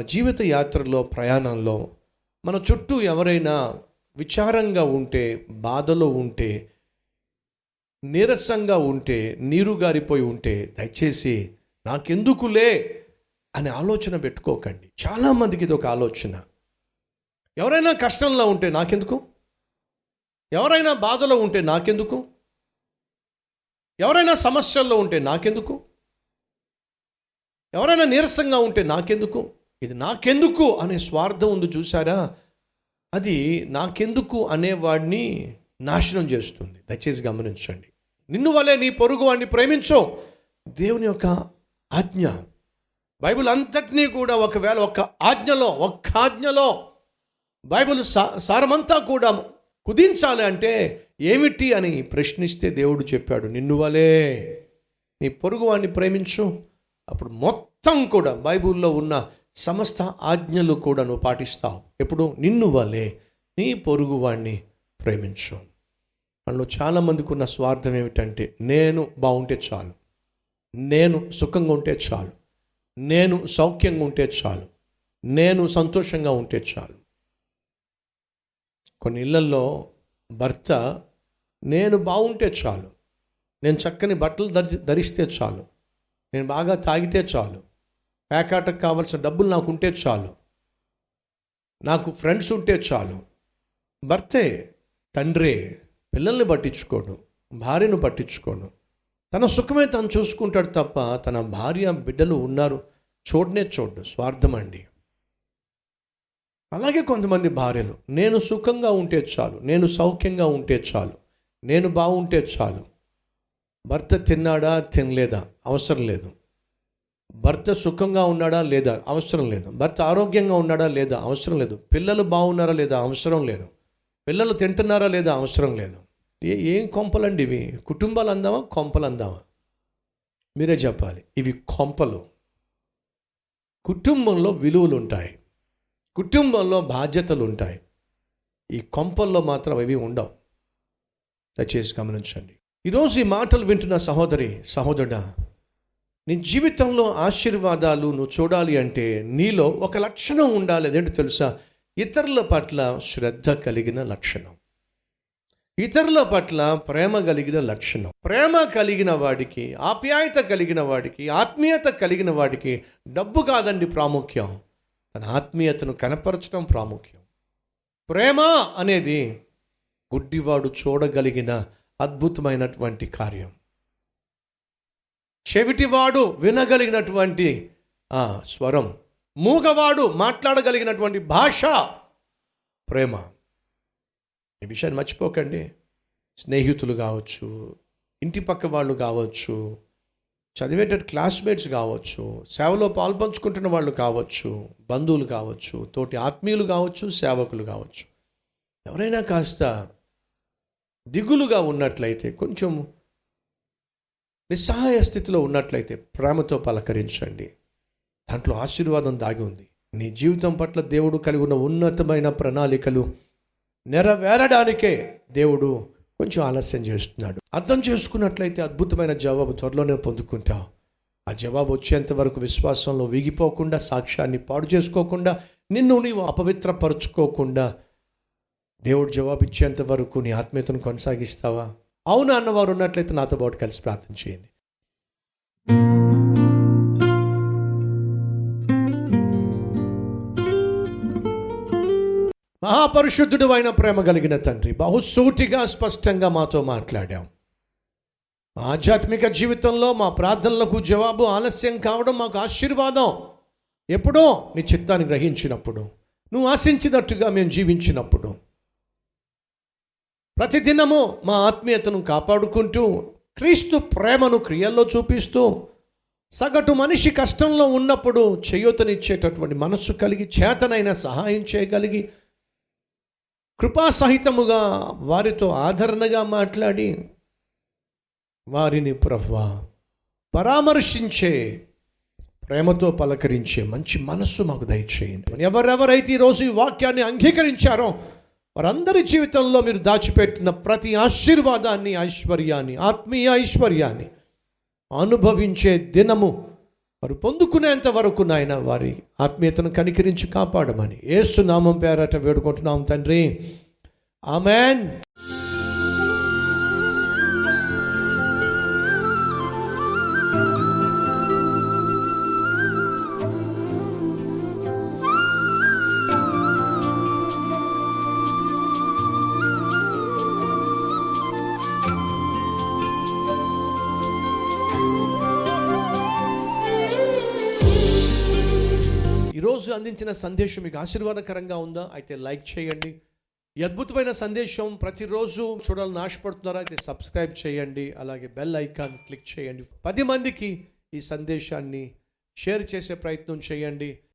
జీవిత యాత్రలో ప్రయాణంలో మన చుట్టూ ఎవరైనా విచారంగా ఉంటే బాధలో ఉంటే నీరసంగా ఉంటే నీరు గారిపోయి ఉంటే దయచేసి నాకెందుకులే అనే ఆలోచన పెట్టుకోకండి చాలామందికి ఇది ఒక ఆలోచన ఎవరైనా కష్టంలో ఉంటే నాకెందుకు ఎవరైనా బాధలో ఉంటే నాకెందుకు ఎవరైనా సమస్యల్లో ఉంటే నాకెందుకు ఎవరైనా నీరసంగా ఉంటే నాకెందుకు ఇది నాకెందుకు అనే స్వార్థం ఉంది చూసారా అది నాకెందుకు అనేవాడిని నాశనం చేస్తుంది దయచేసి గమనించండి నిన్ను వలే నీ పొరుగు వాడిని ప్రేమించో దేవుని యొక్క ఆజ్ఞ బైబిల్ అంతటినీ కూడా ఒకవేళ ఒక ఆజ్ఞలో ఒక్క ఆజ్ఞలో బైబిల్ సా సారమంతా కూడా కుదించాలి అంటే ఏమిటి అని ప్రశ్నిస్తే దేవుడు చెప్పాడు నిన్ను వలే నీ పొరుగు వాడిని ప్రేమించు అప్పుడు మొత్తం కూడా బైబిల్లో ఉన్న సమస్త ఆజ్ఞలు కూడా నువ్వు పాటిస్తావు ఎప్పుడు నిన్ను వలే నీ పొరుగు వాడిని ప్రేమించు మనలో చాలామందికి ఉన్న స్వార్థం ఏమిటంటే నేను బాగుంటే చాలు నేను సుఖంగా ఉంటే చాలు నేను సౌఖ్యంగా ఉంటే చాలు నేను సంతోషంగా ఉంటే చాలు కొన్ని ఇళ్లల్లో భర్త నేను బాగుంటే చాలు నేను చక్కని బట్టలు ధరి ధరిస్తే చాలు నేను బాగా తాగితే చాలు పేకాటకు కావాల్సిన డబ్బులు నాకు ఉంటే చాలు నాకు ఫ్రెండ్స్ ఉంటే చాలు భర్తే తండ్రే పిల్లల్ని పట్టించుకోడు భార్యను పట్టించుకోడు తన సుఖమే తను చూసుకుంటాడు తప్ప తన భార్య బిడ్డలు ఉన్నారు చూడనే చూడు స్వార్థం అండి అలాగే కొంతమంది భార్యలు నేను సుఖంగా ఉంటే చాలు నేను సౌఖ్యంగా ఉంటే చాలు నేను బాగుంటే చాలు భర్త తిన్నాడా తినలేదా అవసరం లేదు భర్త సుఖంగా ఉన్నాడా లేదా అవసరం లేదు భర్త ఆరోగ్యంగా ఉన్నాడా లేదా అవసరం లేదు పిల్లలు బాగున్నారా లేదా అవసరం లేదు పిల్లలు తింటున్నారా లేదా అవసరం లేదు ఏ ఏం కొంపలండి ఇవి కుటుంబాలు అందామా కొంపలు అందామా మీరే చెప్పాలి ఇవి కొంపలు కుటుంబంలో విలువలు ఉంటాయి కుటుంబంలో బాధ్యతలు ఉంటాయి ఈ కొంపల్లో మాత్రం ఇవి ఉండవు దయచేసి గమనించండి ఈరోజు ఈ మాటలు వింటున్న సహోదరి సహోదరుడా నీ జీవితంలో ఆశీర్వాదాలు నువ్వు చూడాలి అంటే నీలో ఒక లక్షణం ఉండాలి అదేంటి తెలుసా ఇతరుల పట్ల శ్రద్ధ కలిగిన లక్షణం ఇతరుల పట్ల ప్రేమ కలిగిన లక్షణం ప్రేమ కలిగిన వాడికి ఆప్యాయత కలిగిన వాడికి ఆత్మీయత కలిగిన వాడికి డబ్బు కాదండి ప్రాముఖ్యం తన ఆత్మీయతను కనపరచడం ప్రాముఖ్యం ప్రేమ అనేది గుడ్డివాడు చూడగలిగిన అద్భుతమైనటువంటి కార్యం చెవిటివాడు వినగలిగినటువంటి ఆ స్వరం మూగవాడు మాట్లాడగలిగినటువంటి భాష ప్రేమ ఈ విషయాన్ని మర్చిపోకండి స్నేహితులు కావచ్చు ఇంటి పక్క వాళ్ళు కావచ్చు చదివేటట్టు క్లాస్మేట్స్ కావచ్చు సేవలో పాల్పంచుకుంటున్న వాళ్ళు కావచ్చు బంధువులు కావచ్చు తోటి ఆత్మీయులు కావచ్చు సేవకులు కావచ్చు ఎవరైనా కాస్త దిగులుగా ఉన్నట్లయితే కొంచెం నిస్సహాయ స్థితిలో ఉన్నట్లయితే ప్రేమతో పలకరించండి దాంట్లో ఆశీర్వాదం దాగి ఉంది నీ జీవితం పట్ల దేవుడు కలిగి ఉన్న ఉన్నతమైన ప్రణాళికలు నెరవేరడానికే దేవుడు కొంచెం ఆలస్యం చేస్తున్నాడు అర్థం చేసుకున్నట్లయితే అద్భుతమైన జవాబు త్వరలోనే పొందుకుంటావు ఆ జవాబు వచ్చేంత వరకు విశ్వాసంలో వీగిపోకుండా సాక్ష్యాన్ని పాడు చేసుకోకుండా నిన్ను నీవు అపవిత్రపరుచుకోకుండా దేవుడు జవాబు ఇచ్చేంత వరకు నీ ఆత్మీయతను కొనసాగిస్తావా అవును అన్నవారు ఉన్నట్లయితే నాతో పాటు కలిసి ప్రార్థన చేయండి మహాపరిశుద్ధుడు అయిన ప్రేమ కలిగిన తండ్రి బహుసూటిగా స్పష్టంగా మాతో మాట్లాడాం మా ఆధ్యాత్మిక జీవితంలో మా ప్రార్థనలకు జవాబు ఆలస్యం కావడం మాకు ఆశీర్వాదం ఎప్పుడో నీ చిత్తాన్ని గ్రహించినప్పుడు నువ్వు ఆశించినట్టుగా మేము జీవించినప్పుడు ప్రతిదినము మా ఆత్మీయతను కాపాడుకుంటూ క్రీస్తు ప్రేమను క్రియల్లో చూపిస్తూ సగటు మనిషి కష్టంలో ఉన్నప్పుడు చేయూతనిచ్చేటటువంటి మనస్సు కలిగి చేతనైన సహాయం చేయగలిగి కృపాసహితముగా వారితో ఆదరణగా మాట్లాడి వారిని ప్రవ్వా పరామర్శించే ప్రేమతో పలకరించే మంచి మనస్సు మాకు దయచేయండి ఎవరెవరైతే ఈరోజు ఈ వాక్యాన్ని అంగీకరించారో వారందరి జీవితంలో మీరు దాచిపెట్టిన ప్రతి ఆశీర్వాదాన్ని ఐశ్వర్యాన్ని ఆత్మీయ ఐశ్వర్యాన్ని అనుభవించే దినము వారు పొందుకునేంత వరకు నాయన వారి ఆత్మీయతను కనికరించి కాపాడమని ఏసు నామం పేరట వేడుకుంటున్నాం తండ్రి ఆమెన్ ఈరోజు అందించిన సందేశం మీకు ఆశీర్వాదకరంగా ఉందా అయితే లైక్ చేయండి ఈ అద్భుతమైన సందేశం ప్రతిరోజు చూడాలని ఆశపడుతున్నారా అయితే సబ్స్క్రైబ్ చేయండి అలాగే బెల్ ఐకాన్ క్లిక్ చేయండి పది మందికి ఈ సందేశాన్ని షేర్ చేసే ప్రయత్నం చేయండి